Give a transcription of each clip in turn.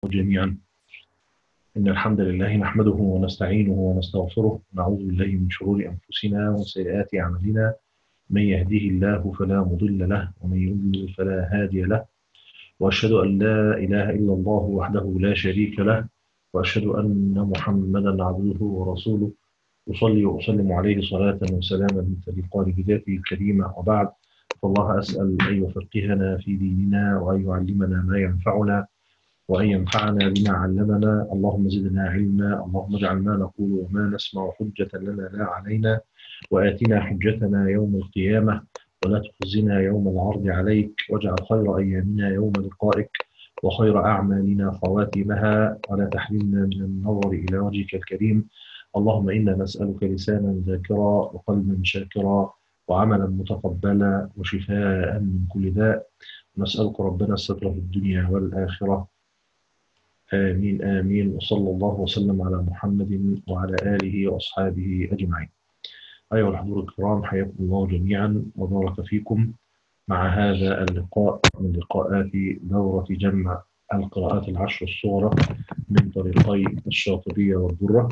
جميعا إن الحمد لله نحمده ونستعينه ونستغفره ونعوذ بالله من شرور أنفسنا وسيئات أعمالنا من يهديه الله فلا مضل له ومن يضلل فلا هادي له وأشهد أن لا إله إلا الله وحده لا شريك له وأشهد أن محمدا عبده ورسوله أصلي وأسلم عليه صلاة وسلاما تليقان بذاته الكريمة وبعد فالله أسأل أن يفقهنا في ديننا وأن يعلمنا ما ينفعنا وأن ينفعنا بما علمنا اللهم زدنا علما اللهم اجعل ما نقول وما نسمع حجة لنا لا علينا وآتنا حجتنا يوم القيامة ولا تخزنا يوم العرض عليك واجعل خير أيامنا يوم لقائك وخير أعمالنا خواتمها ولا تحرمنا من النظر إلى وجهك الكريم اللهم إنا نسألك لسانا ذاكرا وقلبا شاكرا وعملا متقبلا وشفاء من كل داء نسألك ربنا الستر في الدنيا والآخرة آمين آمين وصلى الله وسلم على محمد وعلى آله وأصحابه أجمعين أيها الحضور الكرام حياكم الله جميعا وبارك فيكم مع هذا اللقاء من لقاءات دورة جمع القراءات العشر الصغرى من طريقي الشاطبية والدرة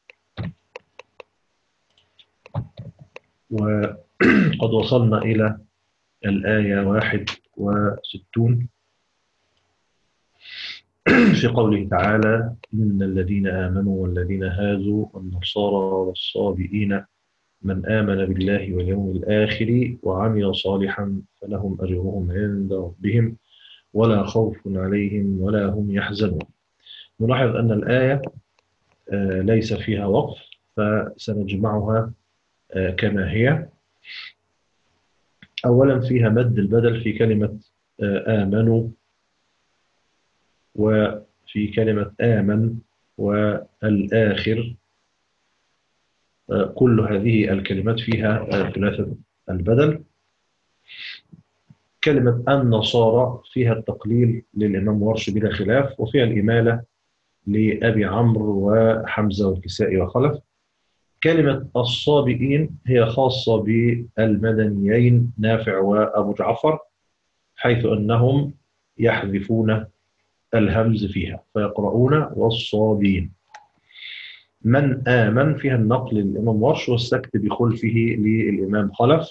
وقد وصلنا إلى الآية واحد وستون في قوله تعالى إن الذين آمنوا والذين هادوا والنصارى والصابئين من آمن بالله واليوم الآخر وعمل صالحا فلهم أجرهم عند ربهم ولا خوف عليهم ولا هم يحزنون نلاحظ أن الآية ليس فيها وقف فسنجمعها كما هي أولا فيها مد البدل في كلمة آمنوا وفي كلمة آمن والآخر كل هذه الكلمات فيها ثلاثة البدل كلمة النصارى فيها التقليل للإمام ورش بلا خلاف وفيها الإمالة لأبي عمرو وحمزة والكسائي وخلف كلمة الصابئين هي خاصة بالمدنيين نافع وأبو جعفر حيث أنهم يحذفون الهمز فيها فيقرؤون والصابين من آمن فيها النقل للإمام ورش والسكت بخلفه للإمام خلف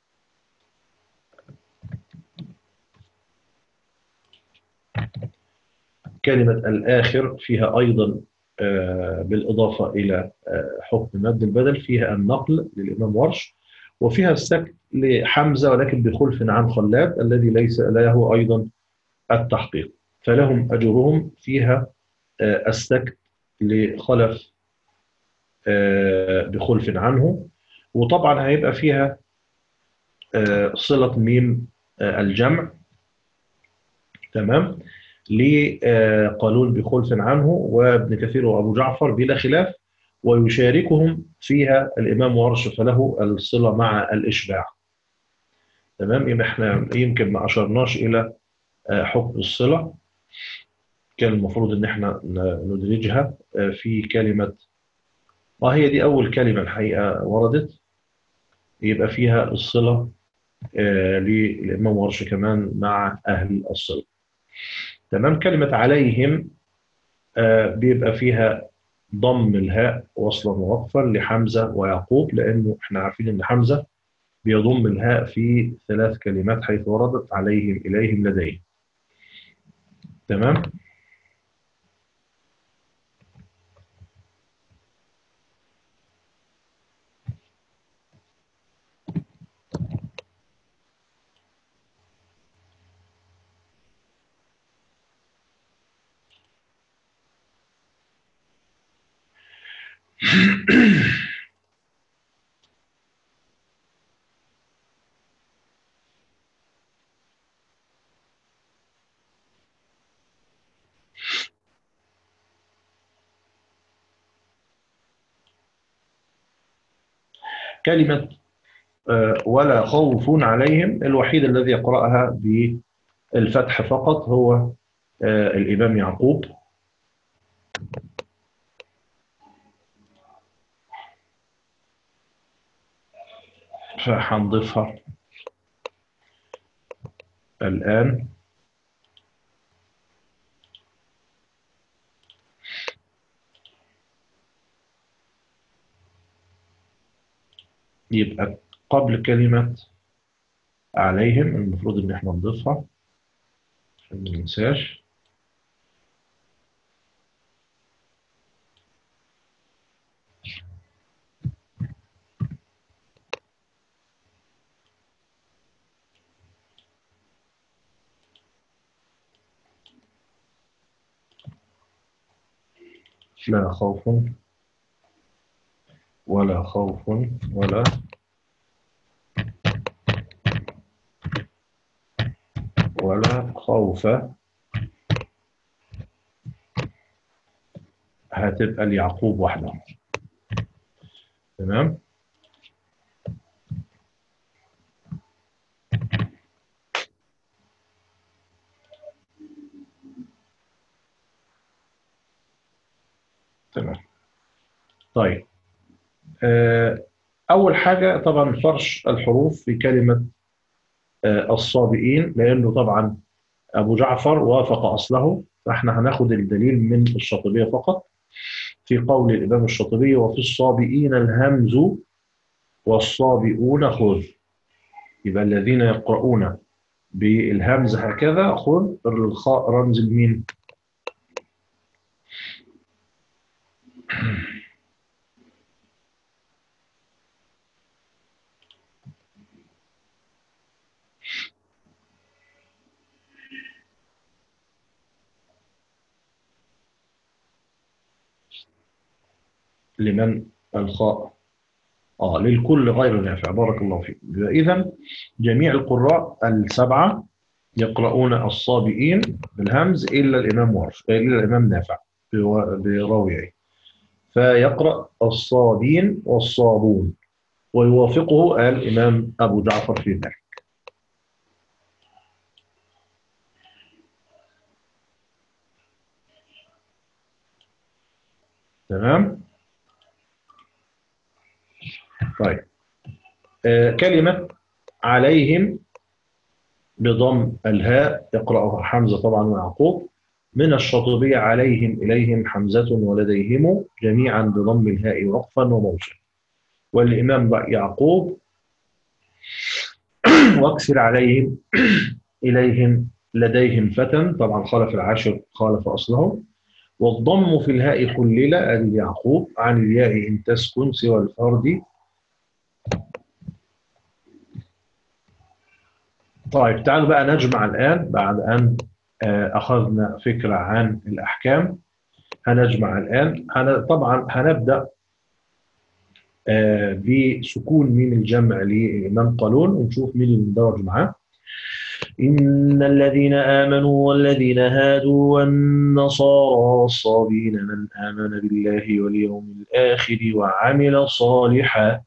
كلمة الآخر فيها أيضا بالإضافة إلى حكم مد البدل فيها النقل للإمام ورش وفيها السكت لحمزة ولكن بخلف عن خلاد الذي ليس له أيضا التحقيق فلهم أجرهم فيها السكت لخلف بخلف عنه وطبعا هيبقى فيها صلة ميم الجمع تمام لقالون بخلف عنه وابن كثير وابو جعفر بلا خلاف ويشاركهم فيها الامام ورش فله الصله مع الاشباع تمام يبقى احنا يمكن ما اشرناش الى حكم الصله كان المفروض ان احنا ندرجها في كلمه وهي دي اول كلمه الحقيقه وردت يبقى فيها الصله للامام ورش كمان مع اهل الصله تمام كلمة عليهم آه بيبقى فيها ضم الهاء وصلا ووقفا لحمزة ويعقوب لأنه احنا عارفين أن حمزة بيضم الهاء في ثلاث كلمات حيث وردت عليهم إليهم لديهم تمام كلمة ولا خوف عليهم الوحيد الذي يقرأها بالفتح فقط هو الإمام يعقوب فهنضيفها الآن يبقى قبل كلمة عليهم المفروض ان احنا نضيفها عشان ما ننساش لا خوف ولا خوف ولا ولا خوف هتبقى ليعقوب وحده تمام تمام طيب آه، أول حاجة طبعا فرش الحروف في كلمة آه، الصابئين لأنه طبعا أبو جعفر وافق أصله فإحنا هناخد الدليل من الشاطبية فقط في قول الإمام الشاطبي وفي الصابئين الهمز والصابئون خذ يبقى الذين يقرؤون بالهمز هكذا خذ الخاء رمز المين لمن الخاء اه للكل غير نافع بارك الله فيك اذا جميع القراء السبعه يقرؤون الصابئين بالهمز الا الامام ورش الا الامام نافع براويه فيقرا الصابين والصابون ويوافقه الامام ابو جعفر في ذلك تمام طيب آه كلمة عليهم بضم الهاء يقرأها حمزة طبعا ويعقوب من الشاطبية عليهم إليهم حمزة ولديهم جميعا بضم الهاء وقفا وموصل والإمام يعقوب واكسر عليهم إليهم لديهم فتى طبعا خالف العاشر خالف أصله والضم في الهاء خلل اليعقوب عن الياء إن تسكن سوى الفرد طيب تعالوا بقى نجمع الآن بعد أن أخذنا فكرة عن الأحكام هنجمع الآن هن... طبعا هنبدأ بسكون ميم الجمع لإمام قالون ونشوف مين اللي مندرج معاه إن الذين آمنوا والذين هادوا والنصارى والصابين من آمن بالله واليوم الآخر وعمل صالحا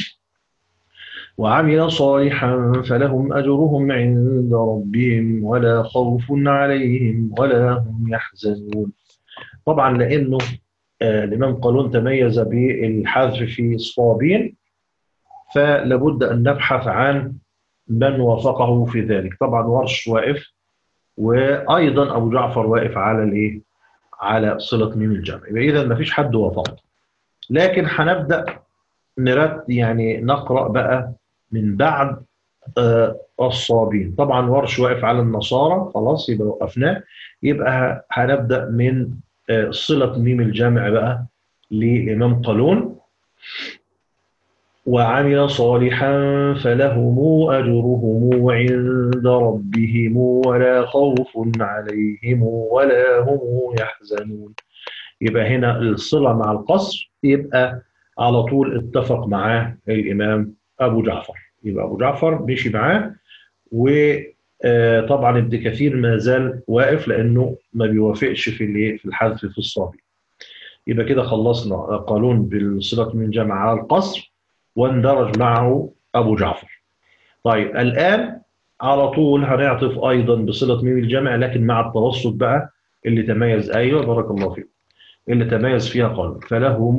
وعمل صالحا فلهم أجرهم عند ربهم ولا خوف عليهم ولا هم يحزنون طبعا لأنه آه الإمام قالون تميز بالحذف في الصابين فلابد أن نبحث عن من وافقه في ذلك طبعا ورش واقف وأيضا أبو جعفر واقف على الإيه؟ على صلة ميم الجمع إذا ما فيش حد وافقه لكن هنبدأ نرد يعني نقرأ بقى من بعد آه الصابين طبعا ورش واقف على النصارى خلاص يبقى وقفناه يبقى هنبدا من آه صله ميم الجمع بقى لامام قالون وعمل صالحا فلهم اجرهم عند ربهم ولا خوف عليهم ولا هم يحزنون يبقى هنا الصله مع القصر يبقى على طول اتفق معاه الامام ابو جعفر يبقى ابو جعفر مشي معاه وطبعا ابن كثير ما زال واقف لانه ما بيوافقش في في الحذف في الصابي يبقى كده خلصنا قانون بالصله من جمع على القصر واندرج معه ابو جعفر طيب الان على طول هنعطف ايضا بصله ميم الجمع لكن مع التوسط بقى اللي تميز ايوه بارك الله فيك اللي تميز فيها قال فلهم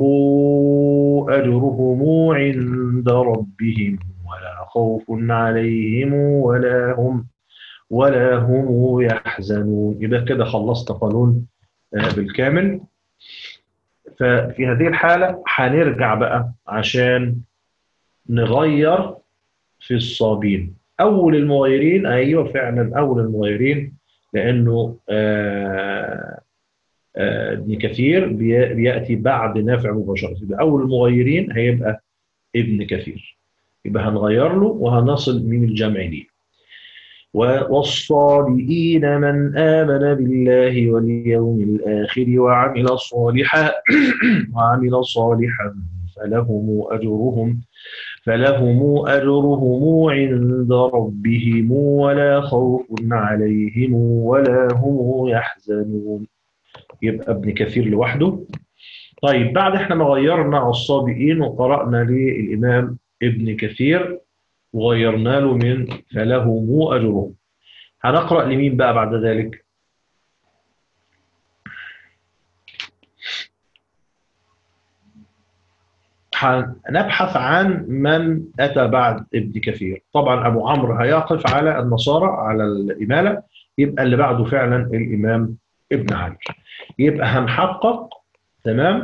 أجرهم عند ربهم ولا خوف عليهم ولا هم ولا هم يحزنون يبقى كده خلصت قانون بالكامل ففي هذه الحالة هنرجع بقى عشان نغير في الصابين أول المغيرين أيوة فعلا أول المغيرين لأنه آه آه ابن كثير بي- بيأتي بعد نافع مباشرة يبقى أول المغيرين هيبقى ابن كثير يبقى هنغير له وهنصل من الجمع ليه و- والصالحين من آمن بالله واليوم الآخر وعمل صالحا وعمل صالحا فلهم أجرهم فلهم أجرهم عند ربهم ولا خوف عليهم ولا هم يحزنون يبقى ابن كثير لوحده طيب بعد احنا ما غيرنا الصابئين وقرأنا للإمام ابن كثير وغيرنا له من فلهم أجرهم هنقرأ لمين بقى بعد ذلك هنبحث عن من أتى بعد ابن كثير طبعا أبو عمرو هيقف على النصارى على الإمالة يبقى اللي بعده فعلا الإمام ابن علي يبقى هنحقق تمام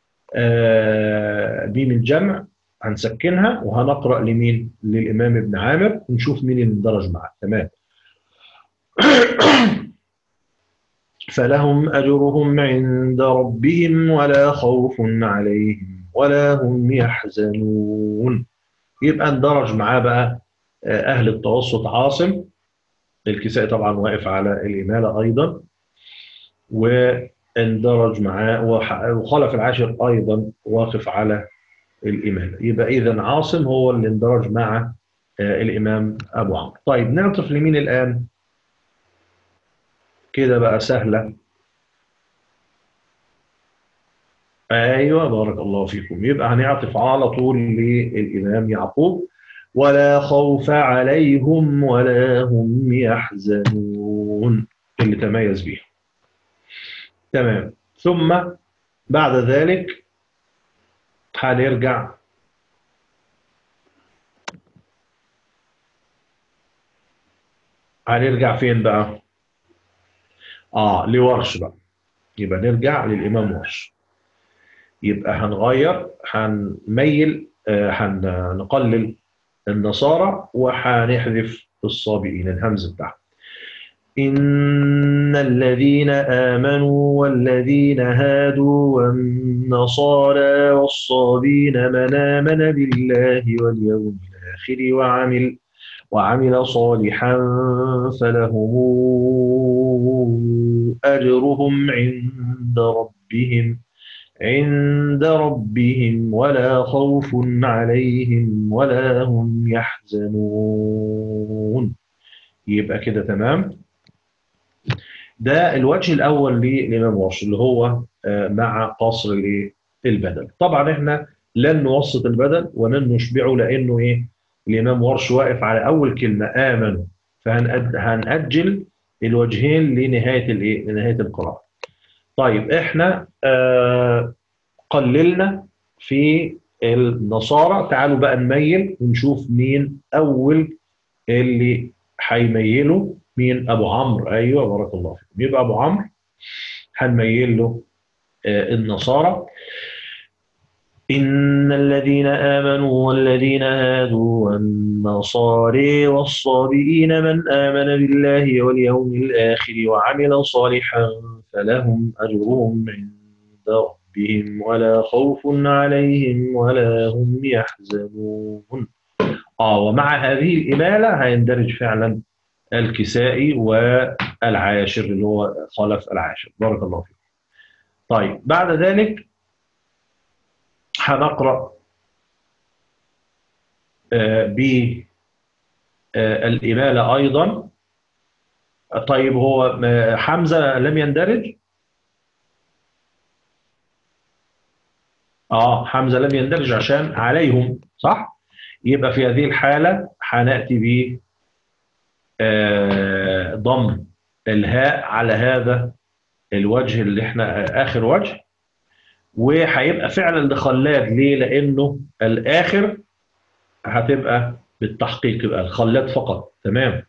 آه ميم الجمع هنسكنها وهنقرأ لمين للإمام ابن عامر ونشوف مين اللي اندرج معاه تمام فلهم أجرهم عند ربهم ولا خوف عليهم ولا هم يحزنون يبقى اندرج معاه بقى آه، أهل التوسط عاصم الكسائي طبعا واقف على الإمالة أيضا واندرج معاه وح- وخلف العاشر أيضا واقف على الإمالة يبقى إذا عاصم هو اللي اندرج مع آه، الإمام أبو عمرو طيب نعطف لمين الآن كده بقى سهلة أيوة بارك الله فيكم يبقى هنعطف على طول للإمام يعقوب ولا خوف عليهم ولا هم يحزنون اللي تميز بيه تمام ثم بعد ذلك هنرجع هنرجع فين بقى؟ اه لورش بقى يبقى نرجع للإمام ورش يبقى هنغير هنميل آه، هنقلل النصارى وهنحذف الصابئين الهمز بتاعهم إن الذين آمنوا والذين هادوا والنصارى والصابين من آمن بالله واليوم الآخر وعمل وعمل صالحا فلهم أجرهم عند ربهم عند ربهم ولا خوف عليهم ولا هم يحزنون يبقى كده تمام ده الوجه الأول للإمام ورش اللي هو آه، مع قصر الإيه؟ البدل طبعا احنا لن نوسط البدل ولن نشبعه لأنه إيه الإمام ورش واقف على أول كلمة آمنوا فهنأجل الوجهين لنهاية الإيه لنهاية القراءة طيب احنا آه قللنا في النصارى تعالوا بقى نميل ونشوف مين أول اللي هيميله مين أبو عمرو أيوه بارك الله فيكم يبقى أبو عمرو هنميل له آه النصارى إن الذين آمنوا والذين هادوا والنصارى والصابئين من آمن بالله واليوم الآخر وعمل صالحا فلهم أجرهم عند ربهم ولا خوف عليهم ولا هم يحزنون آه ومع هذه الإمالة هيندرج فعلا الكسائي والعاشر اللي هو خلف العاشر بارك الله فيكم طيب بعد ذلك هنقرأ بالإمالة أيضا طيب هو آه، حمزة لم يندرج آه حمزة لم يندرج عشان عليهم صح يبقى في هذه الحالة هنأتي ب آه، ضم الهاء على هذا الوجه اللي احنا آه، آخر وجه وهيبقى فعلا لخلاد ليه لانه الاخر هتبقى بالتحقيق يبقى الخلاد فقط تمام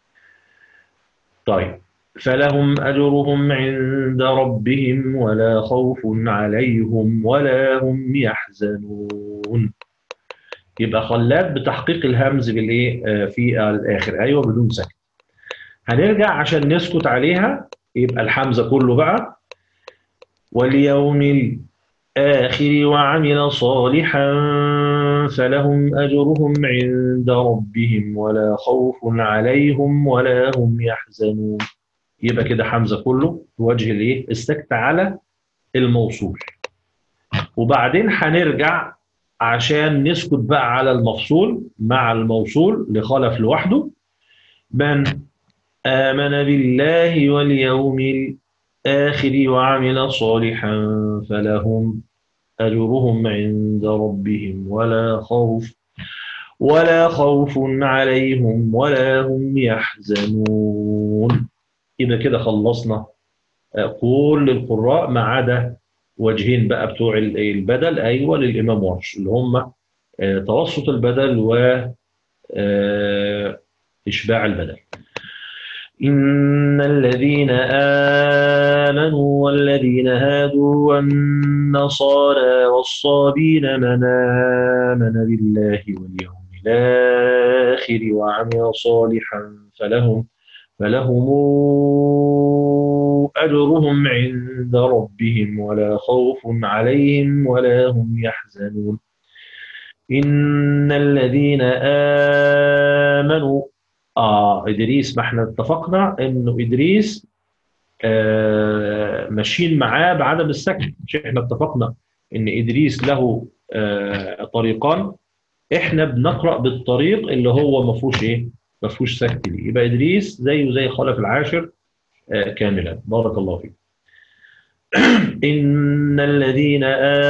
طيب فلهم اجرهم عند ربهم ولا خوف عليهم ولا هم يحزنون يبقى خلاد بتحقيق الهمز بالايه آه، في الاخر ايوه بدون سكت هنرجع عشان نسكت عليها يبقى الحمزه كله بقى واليوم الآخر وعمل صالحا فلهم أجرهم عند ربهم ولا خوف عليهم ولا هم يحزنون يبقى كده حمزة كله وجه الايه السكت على الموصول وبعدين هنرجع عشان نسكت بقى على المفصول مع الموصول لخلف لوحده من آمن بالله واليوم الآخر وعمل صالحا فلهم أجرهم عند ربهم ولا خوف ولا خوف عليهم ولا هم يحزنون يبقى كده خلصنا كل القراء ما عدا وجهين بقى بتوع البدل ايوه للامام ورش اللي هم توسط البدل و اشباع البدل إن الذين آمنوا والذين هادوا والنصارى والصابين من آمن بالله واليوم الآخر وعمل صالحا فلهم فلهم أجرهم عند ربهم ولا خوف عليهم ولا هم يحزنون إن الذين آمنوا آه إدريس ما احنا اتفقنا إنه إدريس آه ماشيين معاه بعدم السكت مش احنا اتفقنا إن إدريس له آه طريقان احنا بنقرأ بالطريق اللي هو ما فيهوش إيه؟ ما فيهوش سكت ليه يبقى إدريس زيه زي خلف العاشر آه كاملا بارك الله فيك إن الذين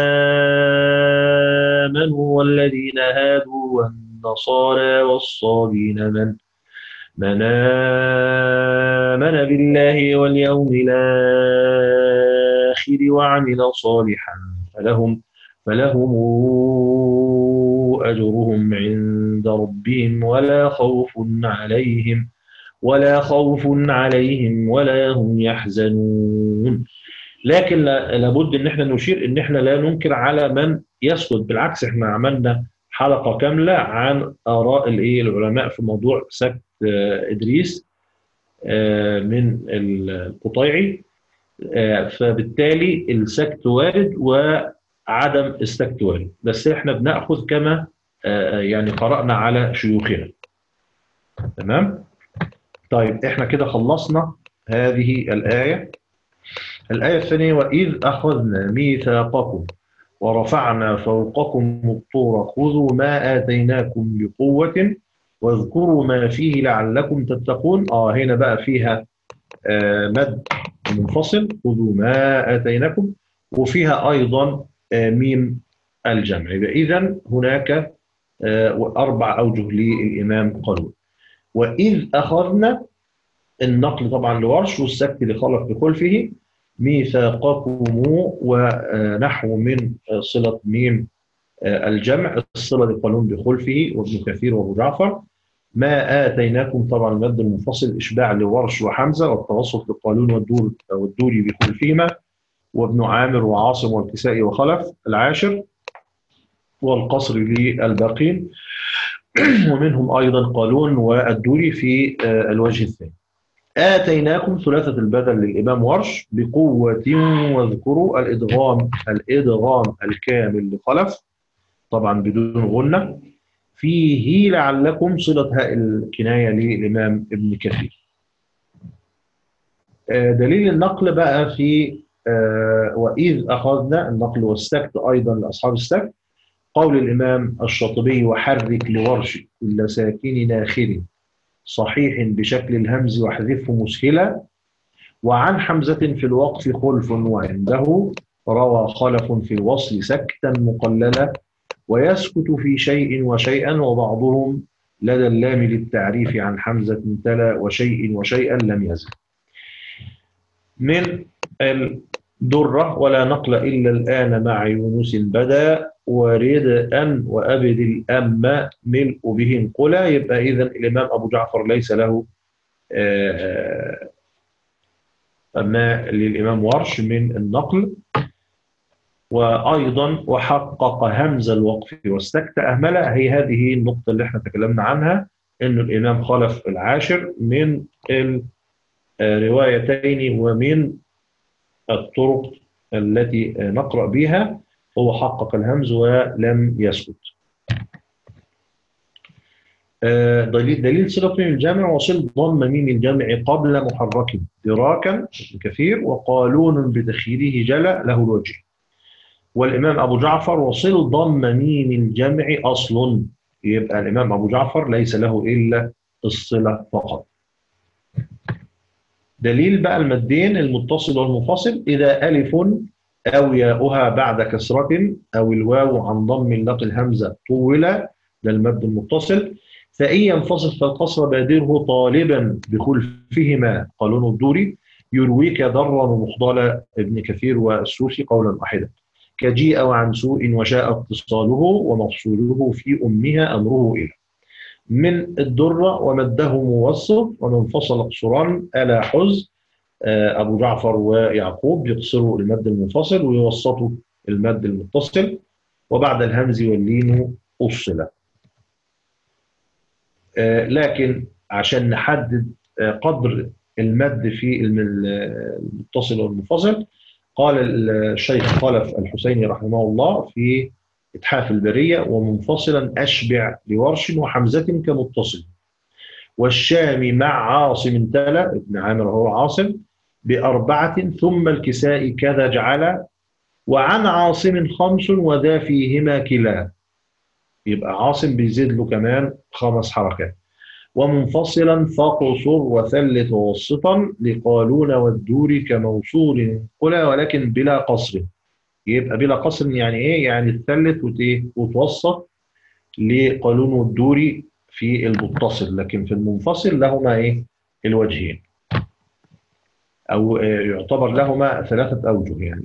آمنوا والذين هادوا والنصارى والصابين من من آمن بالله واليوم الآخر وعمل صالحا فلهم فلهم أجرهم عند ربهم ولا خوف عليهم ولا خوف عليهم ولا هم يحزنون لكن لابد ان احنا نشير ان احنا لا ننكر على من يسكت بالعكس احنا عملنا حلقه كامله عن اراء الايه العلماء في موضوع سكت ادريس من القطيعي فبالتالي السكت وارد وعدم السكت وارد بس احنا بناخذ كما يعني قرانا على شيوخنا تمام طيب احنا كده خلصنا هذه الايه الايه الثانيه واذ اخذنا ميثاقكم ورفعنا فوقكم الطور خذوا ما اتيناكم بقوه واذكروا ما فيه لعلكم تتقون اه هنا بقى فيها آه مد منفصل خذوا ما اتيناكم وفيها ايضا آه ميم الجمع اذا هناك آه اربع اوجه للامام قالون واذ اخذنا النقل طبعا لورش والسكت لخلف بخلفه ميثاقكم ونحو من صله ميم الجمع الصله لقانون بخلفه وابن كثير وابو جعفر ما اتيناكم طبعا المد المنفصل اشباع لورش وحمزه والتوسط لقالون والدور والدوري بخلفهما وابن عامر وعاصم والكسائي وخلف العاشر والقصر للباقين ومنهم ايضا قالون والدوري في الوجه الثاني آتيناكم ثلاثة البدل للإمام ورش بقوة واذكروا الإدغام الإدغام الكامل لخلف طبعا بدون غنة فيه لعلكم صلة هاء الكناية للإمام ابن كثير دليل النقل بقى في وإذ أخذنا النقل والسكت أيضا لأصحاب السكت قول الإمام الشاطبي وحرك لورش كل ساكن ناخر صحيح بشكل الهمز واحذفه مسهلا وعن حمزة في الوقف خلف وعنده روى خلف في الوصل سكتا مقللا ويسكت في شيء وشيئا وبعضهم لدى اللام للتعريف عن حمزة تلا وشيء وشيئا لم يزل من الدرة ولا نقل إلا الآن مع يونس بدا ورد أن وأبد الأم ملء به انقلا يبقى إذا الإمام أبو جعفر ليس له ما للإمام ورش من النقل وأيضا وحقق همز الوقف واستكت أهملة هي هذه النقطة اللي احنا تكلمنا عنها أن الإمام خلف العاشر من الروايتين ومن الطرق التي نقرأ بها هو حقق الهمز ولم يسكت دليل دليل صلة ميم الجامع وصل ضم ميم الجامع قبل محرك دراكا كثير وقالون بتخييره جلى له الوجه والإمام أبو جعفر وصل ضم ميم الجمع أصل يبقى الإمام أبو جعفر ليس له إلا الصلة فقط دليل بقى المدين المتصل والمنفصل إذا ألف أو ياؤها بعد كسرة أو الواو عن ضم لقي الهمزة طول ده المد المتصل فإن ينفصل فالقصر بادره طالبا بخلفهما قانون الدوري يرويك ضرا ومخضل ابن كثير والسوسي قولا واحدا كجيء وعن سوء وشاء اتصاله ومفصوله في أمها أمره إلى من الدرة ومده موسط ومن فصل قصران ألا حز أبو جعفر ويعقوب يقصروا المد المنفصل ويوسطوا المد المتصل وبعد الهمز واللين أصل لكن عشان نحدد قدر المد في المتصل والمنفصل قال الشيخ خلف الحسيني رحمه الله في إتحاف البرية ومنفصلا أشبع لورش وحمزة كمتصل والشام مع عاصم تلا ابن عامر هو عاصم بأربعة ثم الكساء كذا جعل وعن عاصم خمس وذا فيهما كلا يبقى عاصم بيزيد له كمان خمس حركات ومنفصلا فاقصر وثلث ووسطا لقالون والدور كموصول قلا ولكن بلا قصر يبقى بلا قصر يعني ايه يعني الثلث وتوسط لقالون والدور في المتصل لكن في المنفصل لهما ايه الوجهين او يعتبر لهما ثلاثه اوجه يعني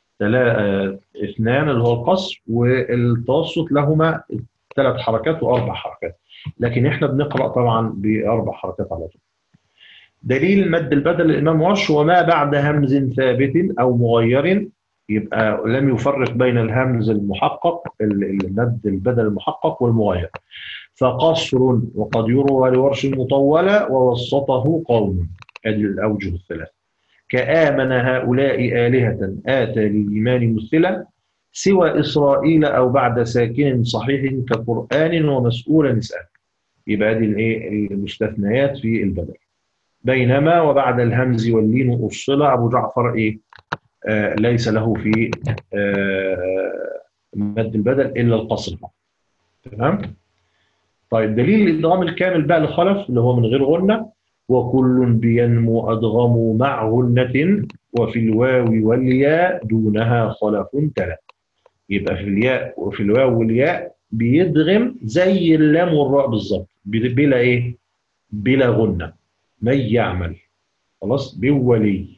اثنان اللي هو القصر والتوسط لهما ثلاث حركات واربع حركات لكن احنا بنقرا طبعا باربع حركات على طول دليل مد البدل الامام وش وما بعد همز ثابت او مغير يبقى لم يفرق بين الهمز المحقق المد البدل المحقق والمغير فقصر وقد يروى لورش مطولة ووسطه قوم هذه الأوجه الثلاث كآمن هؤلاء آلهة آتى للإيمان مثلا سوى إسرائيل أو بعد ساكن صحيح كقرآن ومسؤولا اسأل يبقى هذه الايه المستثنيات في البدل بينما وبعد الهمز واللين أصل أبو جعفر إيه آه ليس له في آه مد البدل إلا القصر تمام طيب دليل الإدغام الكامل بقى لخلف اللي هو من غير غنة وكل بينمو أدغم مع غنة وفي الواو والياء دونها خلف تلا يبقى في الياء وفي الواو والياء بيدغم زي اللام والراء بالظبط بلا ايه بلا غنة من يعمل خلاص بولي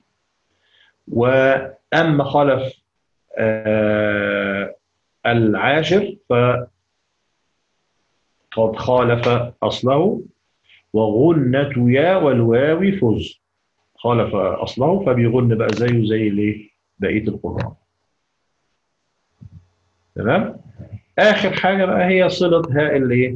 وأما خلف آه العاشر فقد خالف أصله وغنة يا والواو فز خالف أصله فبيغن بقى زيه زي الايه بقية القرآن تمام آخر حاجة بقى هي صلة هاء الايه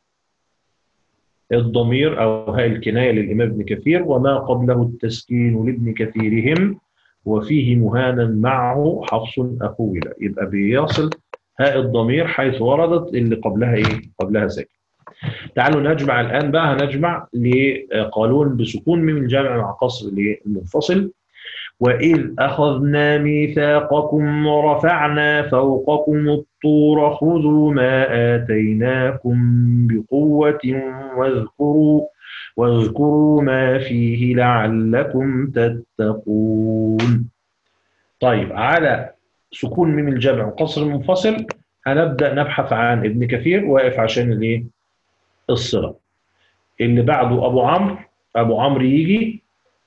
الضمير أو هاء الكناية للإمام ابن كثير وما قبله التسكين لابن كثيرهم وفيه مهانا معه حفص أخوه يبقى بيصل هاء الضمير حيث وردت اللي قبلها إيه قبلها ساكن تعالوا نجمع الآن بقى هنجمع لقالون بسكون من الجامع مع قصر للمنفصل وإذ أخذنا ميثاقكم ورفعنا فوقكم الطور خذوا ما آتيناكم بقوة واذكروا واذكروا ما فيه لعلكم تتقون طيب على سكون من الجمع وقصر المنفصل هنبدأ نبحث عن ابن كثير واقف عشان الايه الصلة اللي بعده أبو عمرو أبو عمرو يجي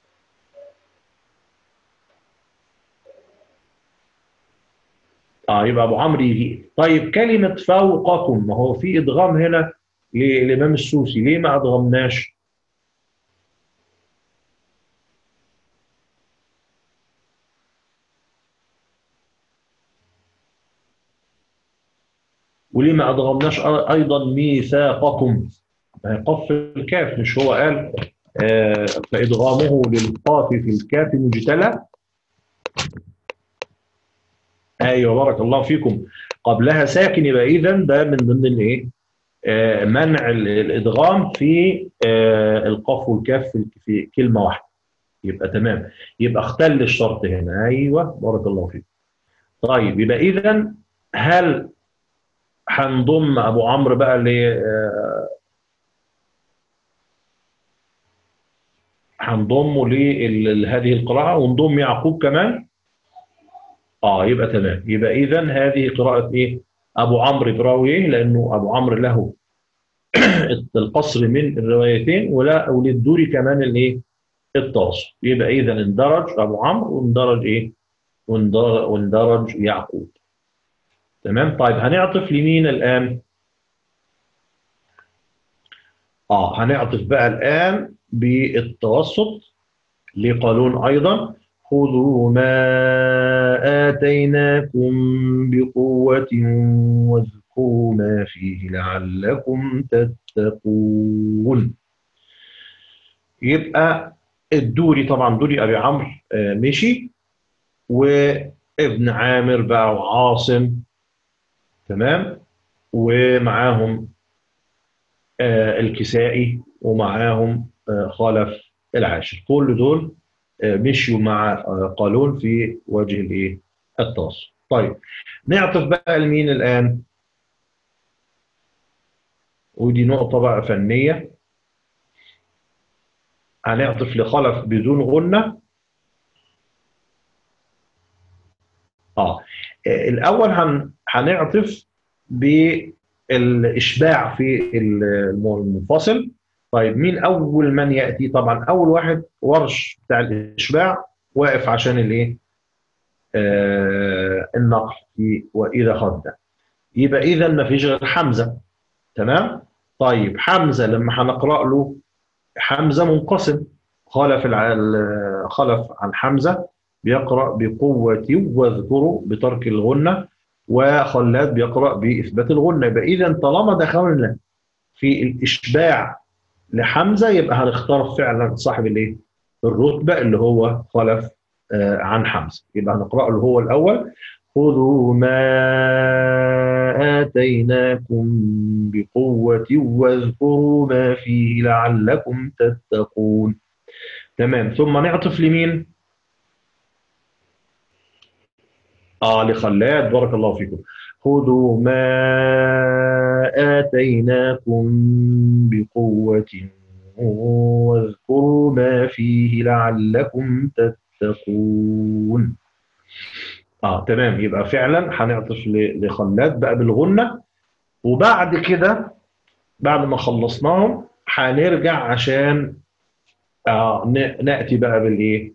اه يبقى ابو عمرو يجي طيب كلمه فوقكم ما هو في ادغام هنا للامام السوسي ليه ما ادغمناش وليه ما ادغمناش ايضا ميثاقكم ما هي قف الكاف مش هو قال آه فادغامه للقاف في الكاف مجتلى ايوه بارك الله فيكم قبلها ساكن يبقى اذا ده من ضمن الايه آه منع الادغام في آه القاف والكاف في كلمه واحده يبقى تمام يبقى اختل الشرط هنا ايوه بارك الله فيكم طيب يبقى اذا هل هنضم ابو عمرو بقى ل هنضمه لهذه القراءه ونضم يعقوب كمان اه يبقى تمام يبقى اذا هذه قراءه ايه ابو عمرو براوي ايه لانه ابو عمرو له القصر من الروايتين ولا وللدوري كمان الايه التواصل يبقى اذا اندرج ابو عمرو واندرج ايه واندرج, واندرج يعقوب تمام طيب هنعطف لمين الان اه هنعطف بقى الان بالتوسط لقالون ايضا خذوا ما آتيناكم بقوة واذكروا ما فيه لعلكم تتقون يبقى الدوري طبعا دوري أبي عمرو مشي وابن عامر بقى وعاصم تمام ومعاهم الكسائي ومعاهم خلف العاشر كل دول مشيوا مع قالون في وجه الايه التواصل طيب نعطف بقى لمين الان ودي نقطه بقى فنيه هنعطف لخلف بدون غنه اه الاول هن... هنعطف بالاشباع في المنفصل طيب مين اول من ياتي طبعا اول واحد ورش بتاع الاشباع واقف عشان الايه آه النقل في واذا خدنا يبقى اذا ما فيش غير حمزه تمام طيب حمزه لما هنقرا له حمزه منقسم خلف خلف عن حمزه بيقرا بقوه واذكروا بترك الغنه وخلاد بيقرا باثبات الغنه يبقى اذا طالما دخلنا في الاشباع لحمزه يبقى هنختار فعلا صاحب الايه؟ الرتبه اللي هو خلف آه عن حمزه يبقى هنقرا له هو الاول خذوا ما آتيناكم بقوة واذكروا ما فيه لعلكم تتقون تمام ثم نعطف لمين؟ آه لخلاد بارك الله فيكم خذوا ما آتيناكم بقوة واذكروا ما فيه لعلكم تتقون اه تمام يبقى فعلا هنعطف لخلاد بقى بالغنة وبعد كده بعد ما خلصناهم هنرجع عشان آه نأتي بقى بالايه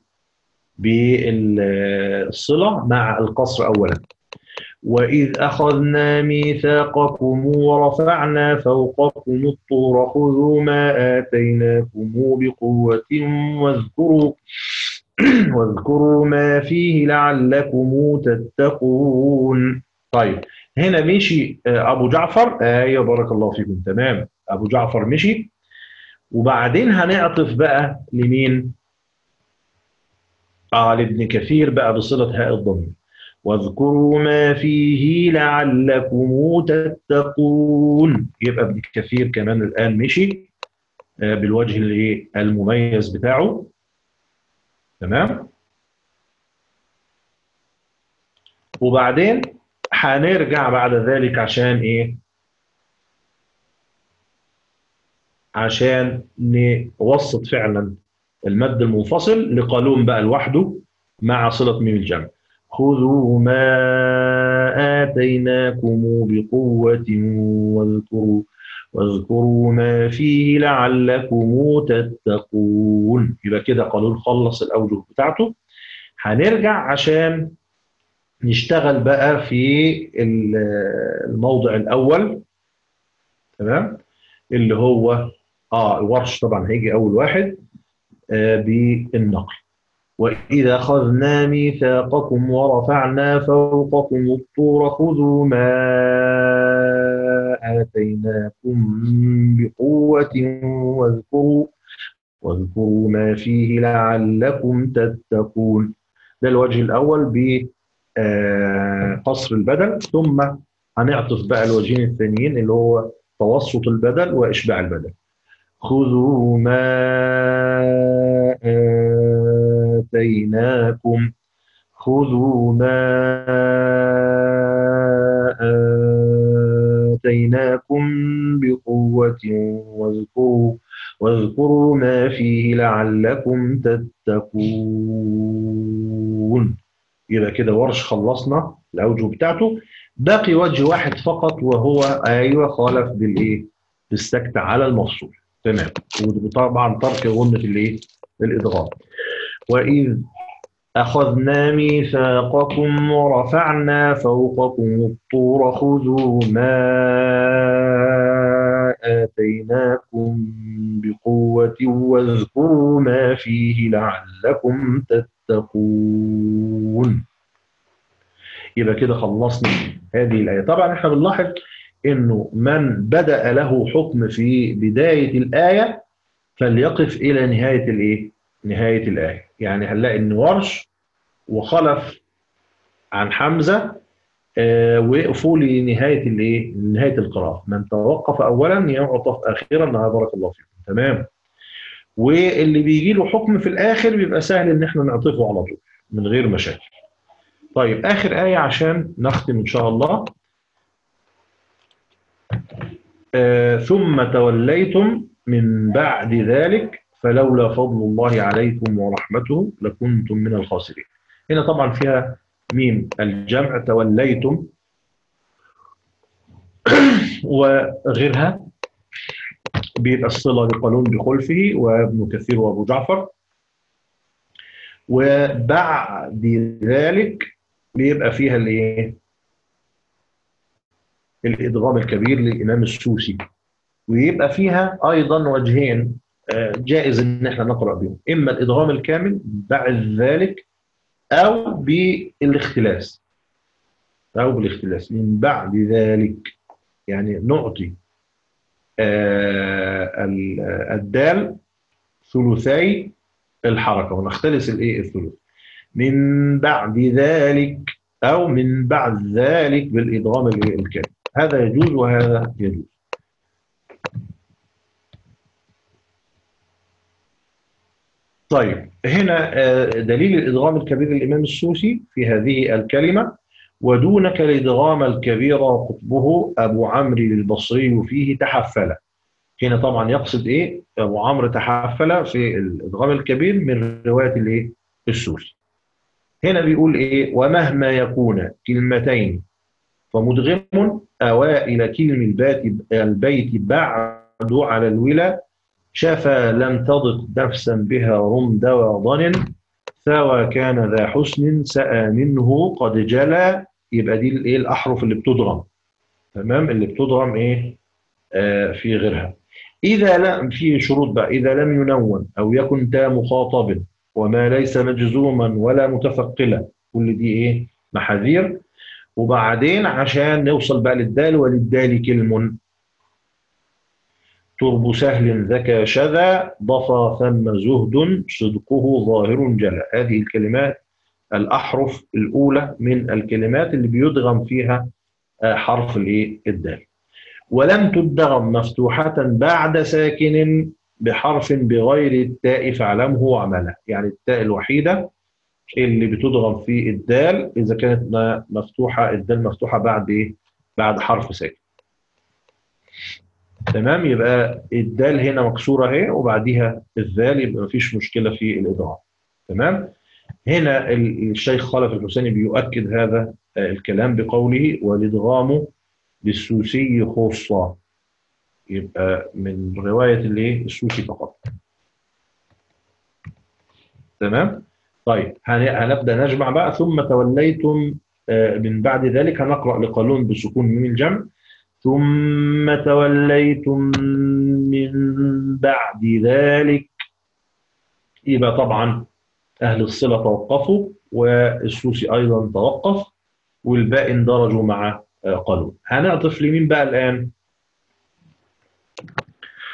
بالصلة مع القصر أولا وإذ أخذنا ميثاقكم ورفعنا فوقكم الطور خذوا ما آتيناكم بقوة واذكروا واذكروا ما فيه لعلكم تتقون طيب هنا مشي أبو جعفر أيوة بارك الله فيكم تمام أبو جعفر مشي وبعدين هنعطف بقى لمين؟ آه لابن كثير بقى بصلة هاء الضمير واذكروا ما فيه لعلكم تتقون يبقى ابن كثير كمان الآن مشي بالوجه المميز بتاعه تمام وبعدين هنرجع بعد ذلك عشان ايه عشان نوسط فعلا المد المنفصل لقالون بقى لوحده مع صلة ميم الجمع خذوا ما آتيناكم بقوة واذكروا واذكروا ما فيه لعلكم تتقون يبقى كده قانون خلص الأوجه بتاعته هنرجع عشان نشتغل بقى في الموضع الأول تمام اللي هو اه ورش طبعا هيجي أول واحد آه بالنقل وإذا أخذنا ميثاقكم ورفعنا فوقكم الطور خذوا ما آتيناكم بقوة واذكروا واذكروا ما فيه لعلكم تتقون ده الوجه الأول بقصر البدل ثم هنعطف بقى الوجهين الثانيين اللي هو توسط البدل وإشباع البدل خذوا ما آتيناكم خذوا ما آتيناكم بقوة واذكروا واذكروا ما فيه لعلكم تتقون يبقى كده ورش خلصنا الأوجه بتاعته باقي وجه واحد فقط وهو أيوة خالف بالإيه؟ بالسكت على المفصول تمام وطبعا ترك غنة الإيه؟ الإدغام وإذ أخذنا ميثاقكم ورفعنا فوقكم الطور خذوا ما آتيناكم بقوة واذكروا ما فيه لعلكم تتقون يبقى كده خلصنا هذه الآية طبعا احنا بنلاحظ انه من بدأ له حكم في بداية الآية فليقف إلى نهاية الإيه؟ نهاية الآية يعني هنلاقي إن ورش وخلف عن حمزة آه وقفوا لنهاية الإيه؟ نهاية القراءة من توقف أولا يعطف آخرا بارك الله فيكم تمام واللي بيجي له حكم في الآخر بيبقى سهل إن احنا نعطفه على طول من غير مشاكل طيب آخر آية عشان نختم إن شاء الله آه ثم توليتم من بعد ذلك فلولا فضل الله عليكم ورحمته لكنتم من الخاسرين هنا طبعا فيها ميم الجمع توليتم وغيرها بيبقى الصلة لقانون بخلفه وابن كثير وابو جعفر وبعد ذلك بيبقى فيها الايه الادغام الكبير للامام السوسي ويبقى فيها ايضا وجهين جائز ان احنا نقرا بهم اما الادغام الكامل بعد ذلك او بالاختلاس او بالاختلاس من بعد ذلك يعني نعطي الدال ثلثي الحركه ونختلس الايه الثلث من بعد ذلك او من بعد ذلك بالادغام الكامل هذا يجوز وهذا يجوز طيب هنا دليل الإدغام الكبير للإمام السوسي في هذه الكلمة ودونك الإدغام الكبير قطبه أبو عمرو البصري فيه تحفل هنا طبعا يقصد إيه أبو عمرو تحفل في الإدغام الكبير من رواية الإيه السوسي هنا بيقول إيه ومهما يكون كلمتين فمدغم أوائل كلم البيت, البيت بعد على الولا شفى لم تضق نفسا بها رمد وضن ثوى كان ذا حسن سأى منه قد جلى يبقى دي الايه الاحرف اللي بتضغم تمام اللي بتضغم ايه آه في غيرها اذا لم في شروط بقى اذا لم ينون او يكن تا مخاطب وما ليس مجزوما ولا متفقلا كل دي ايه محاذير وبعدين عشان نوصل بقى للدال وللدال كلم ترب سهل ذكى شذا ضفى ثم زهد صدقه ظاهر جلا هذه الكلمات الأحرف الأولى من الكلمات اللي بيدغم فيها حرف الايه الدال ولم تدغم مفتوحة بعد ساكن بحرف بغير التاء فاعلمه عمله يعني التاء الوحيدة اللي بتدغم في الدال إذا كانت مفتوحة الدال مفتوحة بعد إيه؟ بعد حرف ساكن تمام يبقى الدال هنا مكسوره اهي وبعديها الذال يبقى مفيش مشكله في الادغام تمام هنا الشيخ خلف الحسيني بيؤكد هذا الكلام بقوله والادغام للسوسي خصة يبقى من روايه الايه السوسي فقط تمام طيب هنبدا نجمع بقى ثم توليتم من بعد ذلك هنقرا لقالون بسكون ميم الجمع ثم توليتم من بعد ذلك يبقى طبعا أهل الصلة توقفوا والسوسي أيضا توقف والباقي اندرجوا مع قالون هنعطف لمين بقى الآن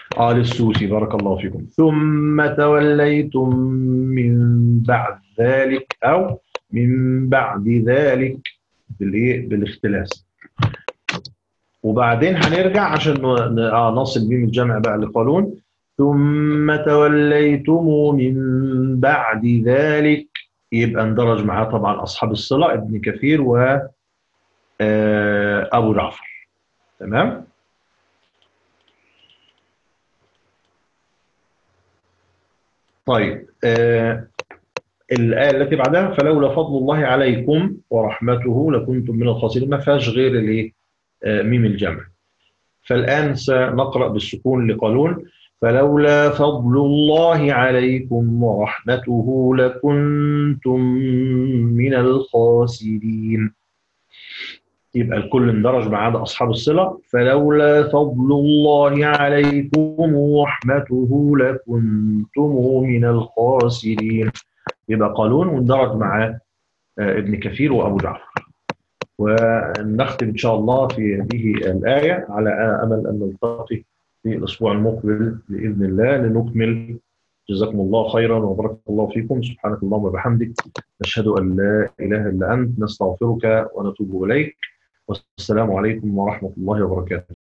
اه للسوسي بارك الله فيكم ثم توليتم من بعد ذلك او من بعد ذلك بالايه بالاختلاس وبعدين هنرجع عشان ن- ن- آه نصل بين الجمع بقى لقالون ثم توليتم من بعد ذلك يبقى اندرج معاه طبعا اصحاب الصله ابن كثير و آه، ابو جعفر تمام طيب آه الآية التي بعدها فلولا فضل الله عليكم ورحمته لكنتم من الخاسرين ما فيهاش غير الايه آه، ميم الجمع فالآن سنقرأ بالسكون لقالون فلولا فضل الله عليكم ورحمته لكنتم من الخاسرين يبقى الكل اندرج ما عدا أصحاب الصلة فلولا فضل الله عليكم ورحمته لكنتم من الخاسرين يبقى قالون واندرج معاه آه، ابن كثير وأبو جعفر ونختم إن شاء الله في هذه الآية على أمل أن نلتقي في الأسبوع المقبل بإذن الله لنكمل جزاكم الله خيرا وبارك الله فيكم سبحانك اللهم وبحمدك نشهد أن لا إله إلا أنت نستغفرك ونتوب إليك والسلام عليكم ورحمة الله وبركاته